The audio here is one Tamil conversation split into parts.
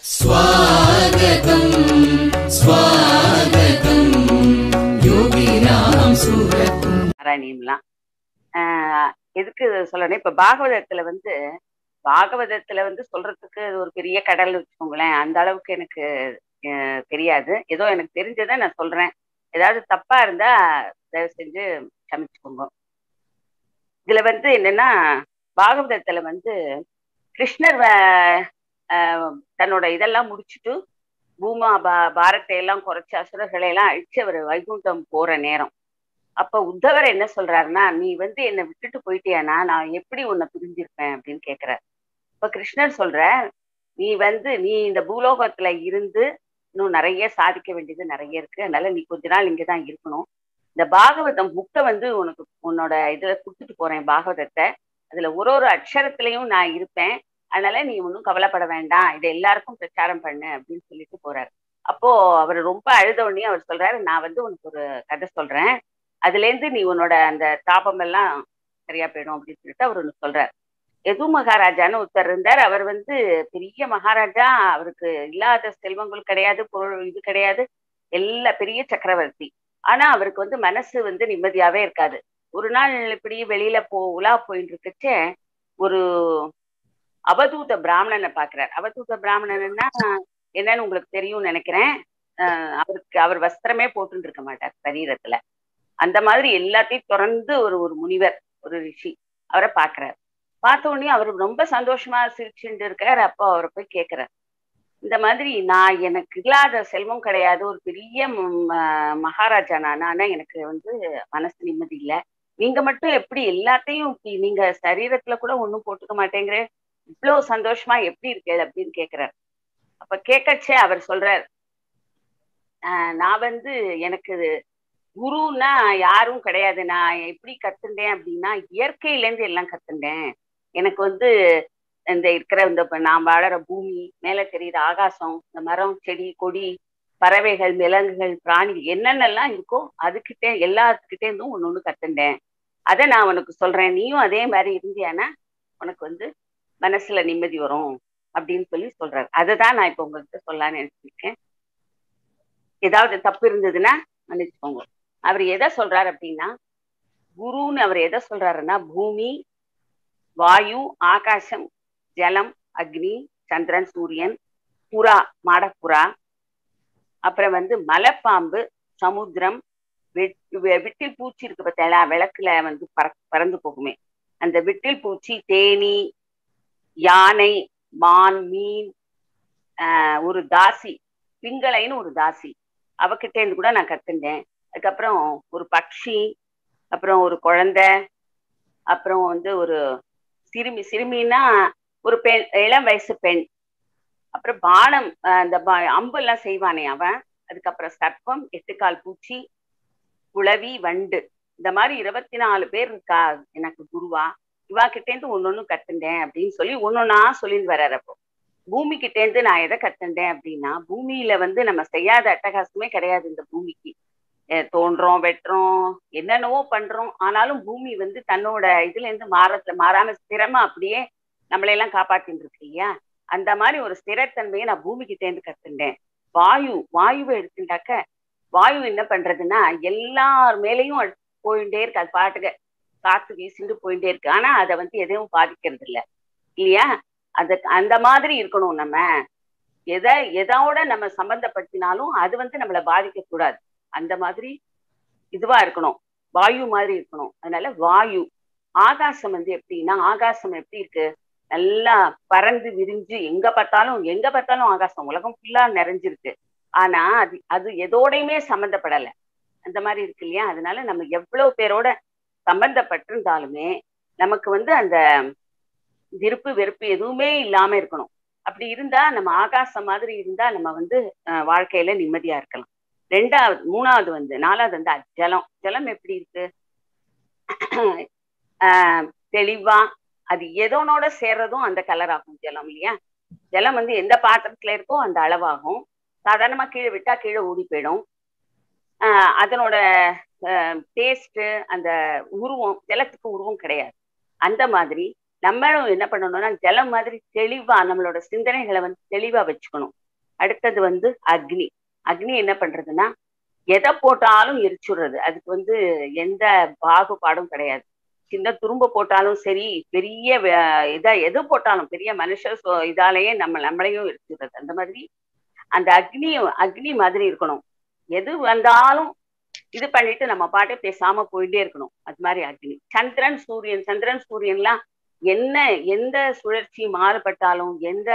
स्वागतम् स्वागतम् योगिनां सुरतम् நாராயணியம்லாம் ஆஹ் எதுக்கு சொல்லணும் இப்ப பாகவதத்துல வந்து பாகவதத்துல வந்து சொல்றதுக்கு அது ஒரு பெரிய கடல் வச்சுக்கோங்களேன் அந்த அளவுக்கு எனக்கு ஆஹ் தெரியாது ஏதோ எனக்கு தெரிஞ்சதை நான் சொல்றேன் ஏதாவது தப்பா இருந்தா தயவு செஞ்சு சமைச்சுக்கோங்க இதுல வந்து என்னன்னா பாகவதத்துல வந்து கிருஷ்ணர் வ- ஆஹ் தன்னோட இதெல்லாம் முடிச்சுட்டு பூமா பா பாரத்தை எல்லாம் குறைச்சு அசுரர்களை எல்லாம் அழிச்சு அவர் வைகுண்டம் போற நேரம் அப்ப உத்தவர் என்ன சொல்றாருன்னா நீ வந்து என்னை விட்டுட்டு போயிட்டியானா நான் எப்படி உன்னை பிரிஞ்சிருப்பேன் அப்படின்னு கேக்குறாரு இப்ப கிருஷ்ணர் சொல்ற நீ வந்து நீ இந்த பூலோகத்துல இருந்து இன்னும் நிறைய சாதிக்க வேண்டியது நிறைய இருக்கு அதனால நீ கொஞ்ச நாள் இங்கதான் இருக்கணும் இந்த பாகவதம் புக்கை வந்து உனக்கு உன்னோட இதுல கொடுத்துட்டு போறேன் பாகவதத்தை அதுல ஒரு ஒரு அக்ஷரத்திலையும் நான் இருப்பேன் அதனால நீ ஒன்றும் கவலைப்பட வேண்டாம் இதை எல்லாருக்கும் பிரச்சாரம் பண்ணு அப்படின்னு சொல்லிட்டு போறாரு அப்போ அவர் ரொம்ப அழுத உடனே அவர் சொல்றாரு நான் வந்து உனக்கு ஒரு கதை சொல்றேன் அதுல இருந்து நீ உன்னோட அந்த தாபம் எல்லாம் சரியா போயிடும் அப்படின்னு சொல்லிட்டு அவர் ஒண்ணு சொல்றாரு எது மகாராஜான்னு ஒருத்தர் இருந்தார் அவர் வந்து பெரிய மகாராஜா அவருக்கு இல்லாத செல்வங்கள் கிடையாது பொருள் இது கிடையாது எல்லா பெரிய சக்கரவர்த்தி ஆனா அவருக்கு வந்து மனசு வந்து நிம்மதியாவே இருக்காது ஒரு நாள் இப்படி வெளியில போ உலா போயிட்டு இருக்கச்சே ஒரு அவதூத பிராமணனை பாக்குறார் அவதூத பிராமணன்னா என்னன்னு உங்களுக்கு தெரியும்னு நினைக்கிறேன் ஆஹ் அவருக்கு அவர் வஸ்திரமே போட்டுட்டு இருக்க மாட்டார் சரீரத்துல அந்த மாதிரி எல்லாத்தையும் திறந்து ஒரு ஒரு முனிவர் ஒரு ரிஷி அவரை பாக்குறாரு பார்த்த உடனே அவர் ரொம்ப சந்தோஷமா சிரிச்சுட்டு இருக்காரு அப்போ அவரை போய் கேக்குறாரு இந்த மாதிரி நான் எனக்கு இல்லாத செல்வம் கிடையாது ஒரு பெரிய ம், ஆஹ் மகாராஜா நான் ஆனா எனக்கு வந்து மனசு நிம்மதி இல்லை நீங்க மட்டும் எப்படி எல்லாத்தையும் இப்படி நீங்க சரீரத்துல கூட ஒண்ணும் போட்டுக்க மாட்டேங்கிற இவ்வளவு சந்தோஷமா எப்படி இருக்கேள் அப்படின்னு கேக்குறாரு அப்ப கேட்கச்சே அவர் சொல்றார் ஆஹ் நான் வந்து எனக்கு குருன்னா யாரும் கிடையாது நான் எப்படி கத்துண்டேன் அப்படின்னா இயற்கையில இருந்து எல்லாம் கத்துண்டேன் எனக்கு வந்து இந்த இருக்கிற இந்த இப்ப நான் வாழற பூமி மேல தெரியுற ஆகாசம் இந்த மரம் செடி கொடி பறவைகள் விலங்குகள் பிராணிகள் என்னென்னலாம் இருக்கோ அதுகிட்டே எல்லாத்துக்கிட்டே இருந்தும் ஒண்ணு ஒண்ணு கத்துண்டேன் அதை நான் உனக்கு சொல்றேன் நீயும் அதே மாதிரி இருந்தியானா உனக்கு வந்து மனசுல நிம்மதி வரும் அப்படின்னு சொல்லி சொல்றாரு அதை தான் நான் இப்ப உங்ககிட்ட சொல்லலாம்னு நினைச்சிருக்கேன் ஏதாவது தப்பு இருந்ததுன்னா மன்னிச்சுக்கோங்க அவர் எதை சொல்றாரு அப்படின்னா குருன்னு அவர் எதை சொல்றாருன்னா பூமி வாயு ஆகாசம் ஜலம் அக்னி சந்திரன் சூரியன் புறா மாடப்புறா அப்புறம் வந்து மலைப்பாம்பு சமுத்திரம் வெட்- வெ- விட்டில் பூச்சி இருக்கு பார்த்தா விளக்குல வந்து பற பறந்து போகுமே அந்த விட்டில் பூச்சி தேனி யானை மான் மீன் ஆஹ் ஒரு தாசி பிங்களைன்னு ஒரு தாசி அவகிட்ட இருந்து கூட நான் கத்துண்டேன் அதுக்கப்புறம் ஒரு பக்ஷி அப்புறம் ஒரு குழந்தை அப்புறம் வந்து ஒரு சிறுமி சிறுமின்னா ஒரு பெண் இளம் வயசு பெண் அப்புறம் பானம் ஆஹ் அந்த பா- அம்பு எல்லாம் செய்வானே அவன் அதுக்கப்புறம் சர்ப்பம் எட்டுக்கால் பூச்சி குளவி வண்டு இந்த மாதிரி இருபத்தி நாலு பேர் இருக்கா எனக்கு குருவா இவா கிட்ட இருந்து ஒன்னொன்னு கத்துண்டேன் அப்படின்னு சொல்லி ஒன்னொன்னா சொல்லிட்டு வர்றாரு அப்போ பூமி கிட்ட இருந்து நான் எதை கத்துண்டேன் அப்படின்னா பூமியில வந்து நம்ம செய்யாத அட்டகாசமே கிடையாது இந்த பூமிக்கு அஹ் தோன்றோம் வெட்டுறோம் என்னென்னவோ பண்றோம் ஆனாலும் பூமி வந்து தன்னோட இதுல இருந்து மாறத்துல மாறாம ஸ்திரமா அப்படியே நம்மளையெல்லாம் காப்பாத்தின்னு இருக்கு இல்லையா அந்த மாதிரி ஒரு ஸ்திரத்தன்மையை நான் பூமி கிட்ட இருந்து கத்துண்டேன் வாயு வாயுவை எடுத்துட்டாக்க வாயு என்ன பண்றதுன்னா எல்லார் மேலேயும் அது போயிட்டே இருக்கு அது பாட்டுக்கு காத்து வீசிட்டு போயிட்டே இருக்கு ஆனா அதை வந்து எதையும் பாதிக்கிறது இல்ல இல்லையா அது அந்த மாதிரி இருக்கணும் நம்ம எதை எதோட நம்ம சம்பந்தப்படுத்தினாலும் அது வந்து நம்மளை பாதிக்க கூடாது அந்த மாதிரி இதுவா இருக்கணும் வாயு மாதிரி இருக்கணும் அதனால வாயு ஆகாசம் வந்து எப்படின்னா ஆகாசம் எப்படி இருக்கு நல்லா பறந்து விரிஞ்சு எங்க பார்த்தாலும் எங்க பார்த்தாலும் ஆகாசம் உலகம் ஃபுல்லா நிறைஞ்சிருக்கு ஆனா அது அது எதோடையுமே சம்மந்தப்படல அந்த மாதிரி இருக்கு இல்லையா அதனால நம்ம எவ்வளவு பேரோட சம்பந்தப்பட்டிருந்தாலுமே நமக்கு வந்து அந்த விருப்பு வெறுப்பு எதுவுமே இல்லாம இருக்கணும் அப்படி இருந்தா நம்ம ஆகாசம் மாதிரி இருந்தா நம்ம வந்து அஹ், வாழ்க்கையில நிம்மதியா இருக்கலாம் ரெண்டாவது மூணாவது வந்து நாலாவது வந்து அ- ஜலம் ஜலம் எப்படி இருக்கு ஆஹ் தெளிவா அது எதனோட சேர்றதும் அந்த கலர் ஆகும் ஜலம் இல்லையா ஜலம் வந்து எந்த பாத்திரத்துல இருக்கோ அந்த அளவாகும் சாதாரணமா கீழே விட்டா கீழே ஊடி போயிடும் ஆஹ் அதனோட டேஸ்ட் அந்த உருவம் ஜலத்துக்கு உருவம் கிடையாது அந்த மாதிரி நம்மளும் என்ன பண்ணணும்னா ஜலம் மாதிரி தெளிவா நம்மளோட சிந்தனைகளை வந்து தெளிவா வச்சுக்கணும் அடுத்தது வந்து அக்னி அக்னி என்ன பண்றதுன்னா எதை போட்டாலும் எரிச்சுடுறது அதுக்கு வந்து எந்த பாகுபாடும் கிடையாது சின்ன துரும்ப போட்டாலும் சரி பெரிய வே- இதா எது போட்டாலும் பெரிய மனுஷ சொ- இதாலேயே நம்ம நம்மளையும் எரிச்சுடுறது அந்த மாதிரி அந்த அக்னி அக்னி மாதிரி இருக்கணும் எது வந்தாலும் இது பண்ணிட்டு நம்ம பாட்டு பேசாம போயிட்டே இருக்கணும் அது மாதிரி அக்னி சந்திரன் சூரியன் சந்திரன் சூரியன்லாம் என்ன எந்த சுழற்சி மாறுபட்டாலும் எந்த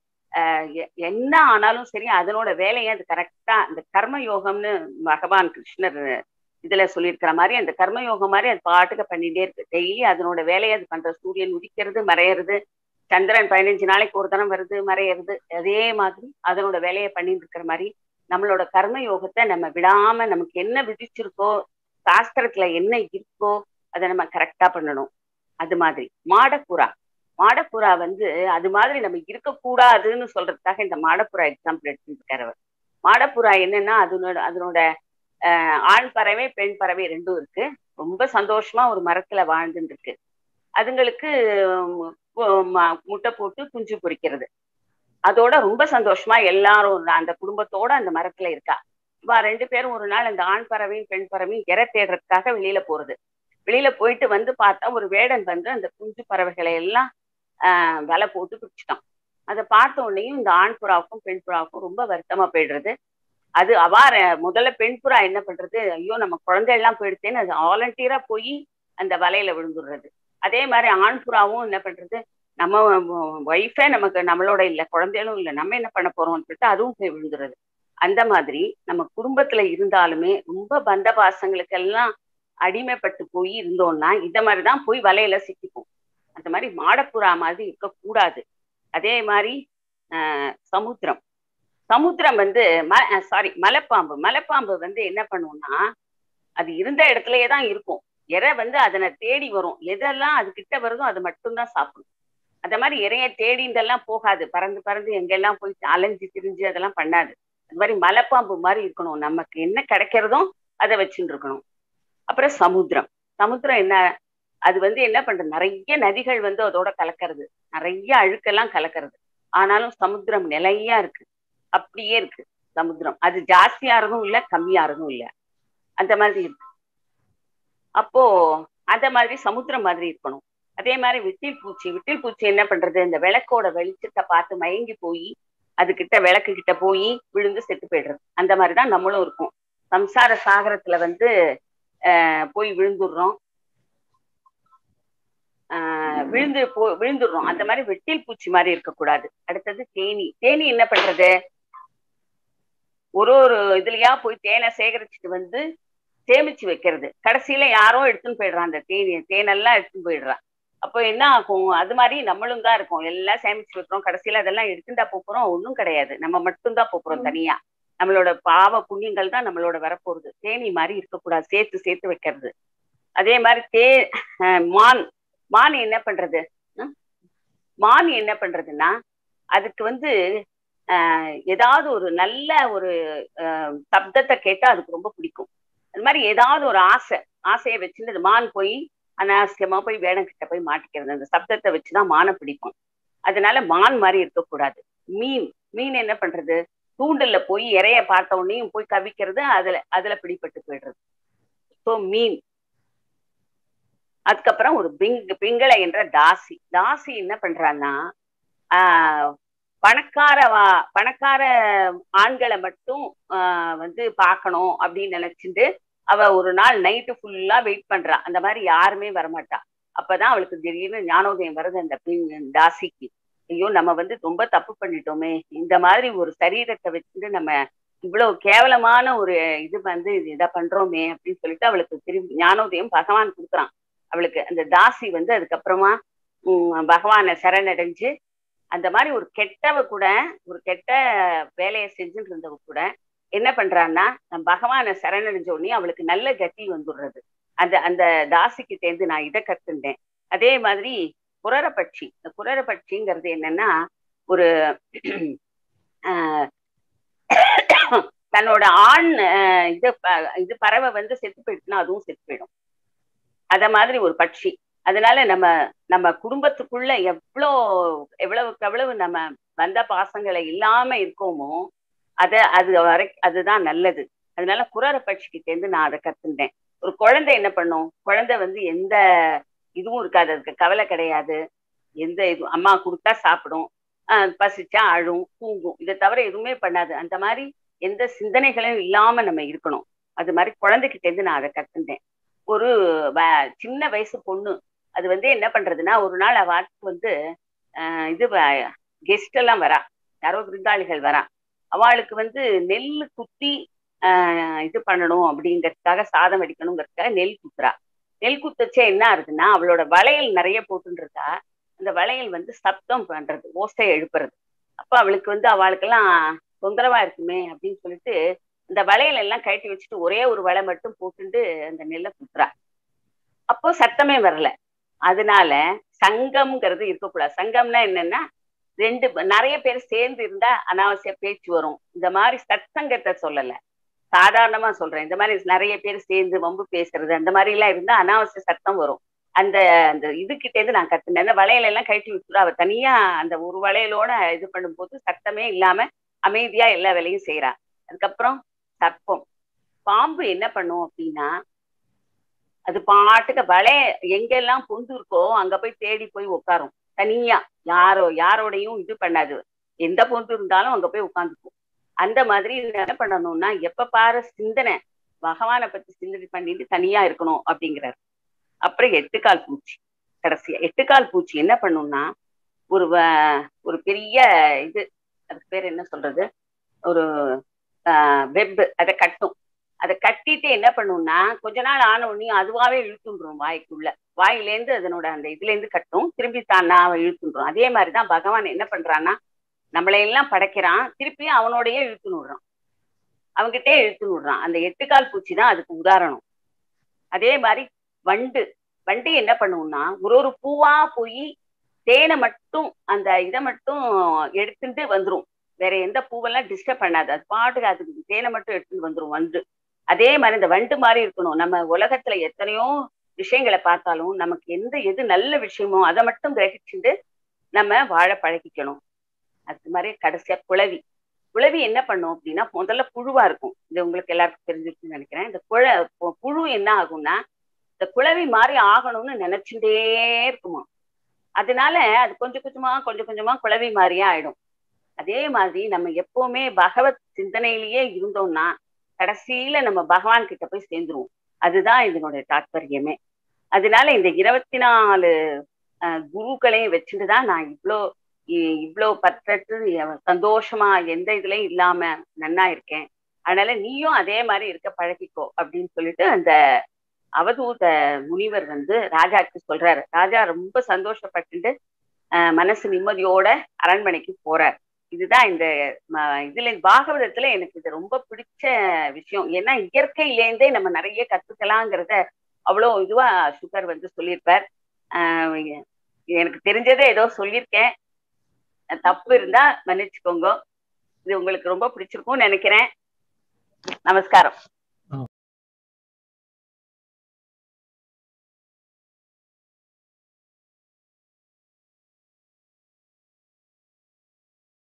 ஆஹ் எ- என்ன ஆனாலும் சரி அதனோட வேலையை அது கரெக்டா இந்த கர்ம யோகம்னு பகவான் கிருஷ்ணர் இதுல சொல்லியிருக்கிற மாதிரி அந்த கர்ம யோகம் மாதிரி அது பாட்டுக்கு பண்ணிட்டே இருக்கு டெய்லி அதனோட வேலையை அது பண்ற சூரியன் உதிக்கிறது மறையிறது சந்திரன் பதினஞ்சு நாளைக்கு ஒரு தரம் வருது மறையிறது அதே மாதிரி அதனோட வேலையை பண்ணிட்டு இருக்கிற மாதிரி நம்மளோட கர்ம யோகத்தை நம்ம விடாம நமக்கு என்ன விதிச்சிருக்கோ சாஸ்திரத்துல என்ன இருக்கோ அதை நம்ம கரெக்டா பண்ணணும் அது மாதிரி மாடப்புறா மாடப்புறா வந்து அது மாதிரி நம்ம இருக்கக்கூடாதுன்னு சொல்றதுக்காக இந்த மாடப்புறா எக்ஸாம்பிள் எடுத்துருக்காரு அவர் மாடப்புறா என்னன்னா அதனோட அதனோட ஆஹ் ஆண் பறவை பெண் பறவை ரெண்டும் இருக்கு ரொம்ப சந்தோஷமா ஒரு மரத்துல வாழ்ந்துட்டு இருக்கு அதுங்களுக்கு உம், உம், ம- முட்டை போட்டு குஞ்சு பொரிக்கிறது அதோட ரொம்ப சந்தோஷமா எல்லாரும் அந்த குடும்பத்தோட அந்த மரத்துல இருக்கா இவா ரெண்டு பேரும் ஒரு நாள் அந்த ஆண் பறவையும் பெண் பறவையும் இறை தேடுறதுக்காக வெளியில போறது வெளியில போயிட்டு வந்து பார்த்தா ஒரு வேடன் வந்து அந்த குஞ்சு பறவைகளை எல்லாம் ஆஹ் வலை போட்டு பிடிச்சிட்டான் அதை பார்த்த உடனேயும் இந்த ஆண் புறாவுக்கும் பெண் புறாவுக்கும் ரொம்ப வருத்தமா போயிடுறது அது அவார முதல்ல பெண் புறா என்ன பண்றது ஐயோ நம்ம குழந்தை எல்லாம் போயிடுச்சேன்னு அது வாலண்டியரா போய் அந்த வலையில விழுந்துடுறது அதே மாதிரி ஆண் புறாவும் என்ன பண்றது நம்ம ஒய்ஃபே நமக்கு நம்மளோட இல்ல குழந்தைகளும் இல்ல நம்ம என்ன பண்ண போறோம்னு சொல்லிட்டு அதுவும் போய் விழுந்துறது அந்த மாதிரி நம்ம குடும்பத்துல இருந்தாலுமே ரொம்ப பந்த பாசங்களுக்கெல்லாம் அடிமைப்பட்டு போய் இருந்தோம்னா இந்த மாதிரிதான் போய் வலையில சிக்கிப்போம் அந்த மாதிரி மாடப்புறா மாதிரி இருக்கக்கூடாது அதே மாதிரி ஆஹ் சமுத்திரம் சமுத்திரம் வந்து ம சாரி மலைப்பாம்பு மலைப்பாம்பு வந்து என்ன பண்ணும்னா அது இருந்த இடத்துலயே தான் இருக்கும் இறை வந்து அதனை தேடி வரும் எதெல்லாம் அது கிட்ட வருதோ அது மட்டும்தான் சாப்பிடும் அந்த மாதிரி இறைய தேடிந்தெல்லாம் போகாது பறந்து பறந்து எங்கெல்லாம் போய் அலைஞ்சு திரிஞ்சு அதெல்லாம் பண்ணாது அது மாதிரி மலைப்பாம்பு மாதிரி இருக்கணும் நமக்கு என்ன கிடைக்கிறதோ அதை வச்சுட்டு இருக்கணும் அப்புறம் சமுத்திரம் சமுத்திரம் என்ன அது வந்து என்ன பண்றது நிறைய நதிகள் வந்து அதோட கலக்கிறது நிறைய அழுக்கெல்லாம் கலக்கிறது ஆனாலும் சமுத்திரம் நிலையா இருக்கு அப்படியே இருக்கு சமுத்திரம் அது ஜாஸ்தியாறதும் இல்ல கம்மியாறதும் இல்ல அந்த மாதிரி இருக்கு அப்போ அந்த மாதிரி சமுத்திரம் மாதிரி இருக்கணும் அதே மாதிரி விட்டில் பூச்சி விட்டில் பூச்சி என்ன பண்றது இந்த விளக்கோட வெளிச்சத்தை பார்த்து மயங்கி போய் அது கிட்ட விளக்கு கிட்ட போய் விழுந்து செத்து போயிடுறது அந்த மாதிரிதான் நம்மளும் இருக்கும் சம்சார சாகரத்துல வந்து ஆஹ் போய் விழுந்துடுறோம் ஆஹ் விழுந்து போ விழுந்துடுறோம் அந்த மாதிரி வெட்டில் பூச்சி மாதிரி இருக்கக்கூடாது அடுத்தது தேனி தேனி என்ன பண்றது ஒரு ஒரு இதுலயா போய் தேனை சேகரிச்சுட்டு வந்து சேமிச்சு வைக்கிறது கடைசியில யாரோ எடுத்துன்னு போயிடுறான் அந்த தேனி தேனெல்லாம் எடுத்துன்னு போயிடுறான் அப்போ என்ன ஆகும் அது மாதிரி நம்மளும் தான் இருக்கும் எல்லாம் சேமிச்சு வைக்கிறோம் கடைசியில அதெல்லாம் எடுத்துட்டா போறோம் ஒன்றும் கிடையாது நம்ம மட்டும்தான் போறோம் தனியா நம்மளோட பாவ புண்ணியங்கள் தான் நம்மளோட வரப்போறது தேனி மாதிரி இருக்கக்கூடாது சேர்த்து சேர்த்து வைக்கிறது அதே மாதிரி தே மான் மான் என்ன பண்றது மான் என்ன பண்றதுன்னா அதுக்கு வந்து ஆஹ் ஏதாவது ஒரு நல்ல ஒரு சப்தத்தை கேட்டா அதுக்கு ரொம்ப பிடிக்கும் அது மாதிரி ஏதாவது ஒரு ஆசை ஆசையை வச்சுட்டு அது மான் போய் அனாவசியமா போய் வேடம் கிட்ட போய் மாட்டிக்கிறது அந்த சப்தத்தை வச்சுதான் மானை பிடிக்கும் அதனால மான் மாதிரி இருக்கக்கூடாது மீன் மீன் என்ன பண்றது தூண்டல்ல போய் இறைய பார்த்த உடனேயும் போய் கவிக்கிறது அதுல அதுல பிடிப்பட்டு போயிடுறது ஸோ மீன் அதுக்கப்புறம் ஒரு பிங் பிங்களை என்ற தாசி தாசி என்ன பண்றான்னா ஆஹ் பணக்கார பணக்கார ஆண்களை மட்டும் ஆஹ் வந்து பார்க்கணும் அப்படின்னு நினைச்சிட்டு அவ ஒரு நாள் நைட்டு ஃபுல்லா வெயிட் பண்றா அந்த மாதிரி யாருமே வரமாட்டா அப்பதான் அவளுக்கு திடீர்னு ஞானோதயம் வருது அந்த தாசிக்கு ஐயோ நம்ம வந்து ரொம்ப தப்பு பண்ணிட்டோமே இந்த மாதிரி ஒரு சரீரத்தை வச்சுட்டு நம்ம இவ்வளவு கேவலமான ஒரு இது வந்து இதை பண்றோமே அப்படின்னு சொல்லிட்டு அவளுக்கு திரும்பி ஞானோதயம் பகவான் கொடுக்குறான் அவளுக்கு அந்த தாசி வந்து அதுக்கப்புறமா உம் பகவானை சரணடைஞ்சு அந்த மாதிரி ஒரு கெட்டவ கூட ஒரு கெட்ட வேலையை செஞ்சுட்டு இருந்தவ கூட என்ன பண்றான்னா பகவானை சரணடைஞ்ச உடனே அவளுக்கு நல்ல கதி வந்துடுறது அந்த அந்த தாசிக்கு சேர்ந்து நான் இதை கத்துண்டேன் அதே மாதிரி குரரப்பட்சி இந்த குரரப்பட்சிங்கிறது என்னன்னா ஒரு தன்னோட ஆண் இது இது பறவை வந்து செத்து போயிடுச்சுன்னா அதுவும் செத்து போயிடும் அத மாதிரி ஒரு பட்சி அதனால நம்ம நம்ம குடும்பத்துக்குள்ள எவ்வளோ எவ்வளவுக்கு எவ்வளவு நம்ம வந்த பாசங்களை இல்லாம இருக்கோமோ அத அது வரை அதுதான் நல்லது அதனால குரர பட்சிக்கிட்ட இருந்து நான் அதை கத்துட்டேன் ஒரு குழந்தை என்ன பண்ணும் குழந்தை வந்து எந்த இதுவும் இருக்காது அதுக்கு கவலை கிடையாது எந்த இது அம்மா கொடுத்தா சாப்பிடும் ஆஹ் பசிச்சா அழும் தூங்கும் இதை தவிர எதுவுமே பண்ணாது அந்த மாதிரி எந்த சிந்தனைகளும் இல்லாம நம்ம இருக்கணும் அது மாதிரி குழந்தைகிட்ட இருந்து நான் அதை கத்துட்டேன் ஒரு வ- சின்ன வயசு பொண்ணு அது வந்து என்ன பண்றதுன்னா ஒரு நாள் அவளுக்கு வந்து ஆஹ் இது கெஸ்ட் எல்லாம் வரா யாரோ விருந்தாளிகள் வரா அவளுக்கு வந்து நெல் குத்தி ஆஹ் இது பண்ணணும் அப்படிங்கறதுக்காக சாதம் அடிக்கணுங்கிறதுக்காக நெல் குத்துறா நெல் குத்தச்சே என்ன ஆகுதுன்னா அவளோட வளையல் நிறைய போட்டுன்னு இருக்கா அந்த வளையல் வந்து சப்தம் பண்றது ஓசை எழுப்புறது அப்ப அவளுக்கு வந்து அவளுக்கெல்லாம் தொந்தரவா இருக்குமே அப்படின்னு சொல்லிட்டு இந்த வளையல் எல்லாம் கழட்டி வச்சுட்டு ஒரே ஒரு வலை மட்டும் போட்டுட்டு அந்த நெல்லை குத்துறா அப்போ சத்தமே வரல அதனால சங்கம்ங்கிறது இருக்கக்கூடாது சங்கம்னா என்னன்னா ரெண்டு ப- நிறைய பேர் சேர்ந்து இருந்தா அனாவசிய பேச்சு வரும் இந்த மாதிரி சத்சங்கத்தை சொல்லல சாதாரணமா சொல்றேன் இந்த மாதிரி நிறைய பேர் சேர்ந்து வம்பு பேசுறது அந்த மாதிரி எல்லாம் இருந்தா அனாவசிய சத்தம் வரும் அந்த அந்த இதுகிட்ட இருந்து நான் கத்துனேன் அந்த வளையல எல்லாம் கழட்டி விட்டுரு அவ தனியா அந்த ஒரு வளையலோட இது பண்ணும்போது சத்தமே இல்லாம அமைதியா எல்லா வேலையும் செய்றா அதுக்கப்புறம் சர்ப்பம் பாம்பு என்ன பண்ணும் அப்படின்னா அது பாட்டுக்கு வளைய எங்கெல்லாம் பொந்து இருக்கோ அங்க போய் தேடி போய் உட்காரும் தனியா யாரோ யாரோடையும் இது பண்ணாது எந்த பொந்து இருந்தாலும் அங்க போய் உட்காந்துக்கும் அந்த மாதிரி என்ன பண்ணணும்னா எப்ப பாரு சிந்தனை பகவானை பத்தி சிந்தனை பண்ணிட்டு தனியா இருக்கணும் அப்படிங்கிறார் அப்புறம் எட்டுக்கால் பூச்சி கடைசியா எட்டுக்கால் பூச்சி என்ன பண்ணும்னா ஒரு வ- ஒரு பெரிய இது அதுக்கு பேர் என்ன சொல்றது ஒரு வெப் அதை கட்டும் அதை கட்டிட்டு என்ன பண்ணும்னா கொஞ்ச நாள் ஆன உடனே அதுவாவே இழுத்துன்றோம் வாய்க்குள்ள வாயிலேருந்து அதனோட அந்த இதுல இருந்து கட்டும் திரும்பி தானா அவன் இழுத்துன்றோம் அதே மாதிரிதான் பகவான் என்ன பண்றான்னா நம்மளை எல்லாம் படைக்கிறான் திருப்பியும் அவனோடயே இழுத்துன்னு விடுறான் அவன்கிட்டயே இழுத்துன்னு விடுறான் அந்த எட்டுக்கால் பூச்சி தான் அதுக்கு உதாரணம் அதே மாதிரி வண்டு வண்டு என்ன பண்ணும்னா ஒரு ஒரு பூவா போய் தேனை மட்டும் அந்த இதை மட்டும் எடுத்துட்டு வந்துரும் வேற எந்த பூவெல்லாம் டிஸ்டர்ப் பண்ணாது அது பாட்டுக்கு அதுக்கு தேனை மட்டும் எடுத்துட்டு வந்துரும் வண்டு அதே மாதிரி இந்த வண்டு மாதிரி இருக்கணும் நம்ம உலகத்துல எத்தனையோ விஷயங்களை பார்த்தாலும் நமக்கு எந்த எது நல்ல விஷயமோ அதை மட்டும் கிரகிச்சுட்டு நம்ம வாழ பழகிக்கணும் அது மாதிரி கடைசியா குளவி குளவி என்ன பண்ணும் அப்படின்னா முதல்ல புழுவா இருக்கும் இது உங்களுக்கு எல்லாருக்கும் தெரிஞ்சிருக்குன்னு நினைக்கிறேன் இந்த குழ பு- புழு என்ன ஆகும்னா இந்த குளவி மாதிரி ஆகணும்னு நினைச்சுட்டே இருக்குமா அதனால அது கொஞ்சம் கொஞ்சமா கொஞ்சம் கொஞ்சமா குளவி மாதிரியே ஆயிடும் அதே மாதிரி நம்ம எப்பவுமே பகவத் சிந்தனையிலேயே இருந்தோம்னா கடைசியில நம்ம பகவான் கிட்ட போய் சேர்ந்துருவோம் அதுதான் இதனுடைய தாற்பயமே அதனால இந்த இருபத்தி நாலு அஹ், குருக்களையும் வச்சுட்டு தான் நான் இவ்வளோ இ- இவ்வளோ பற்றற்று எ- சந்தோஷமா எந்த இதுலயும் இல்லாம நன்னா இருக்கேன் அதனால நீயும் அதே மாதிரி இருக்க பழகிக்கோ அப்படின்னு சொல்லிட்டு அந்த அவதூத முனிவர் வந்து ராஜாக்கு சொல்றாரு ராஜா ரொம்ப சந்தோஷப்பட்டுட்டு அஹ், மனசு நிம்மதியோட அரண்மனைக்கு போறார் இதுதான் இந்த ம- இதுல பாகவதத்துல எனக்கு இது ரொம்ப பிடிச்ச விஷயம் ஏன்னா இயற்கையிலேருந்தே நம்ம நிறைய கத்துக்கலாங்கிறத அவ்வளோ இதுவா சுகர் வந்து சொல்லியிருப்பார் ஆஹ் எனக்கு தெரிஞ்சதே ஏதோ சொல்லியிருக்கேன் தப்பு இருந்தா மன்னிச்சுக்கோங்க இது உங்களுக்கு ரொம்ப பிடிச்சிருக்கும்னு நினைக்கிறேன் நமஸ்காரம்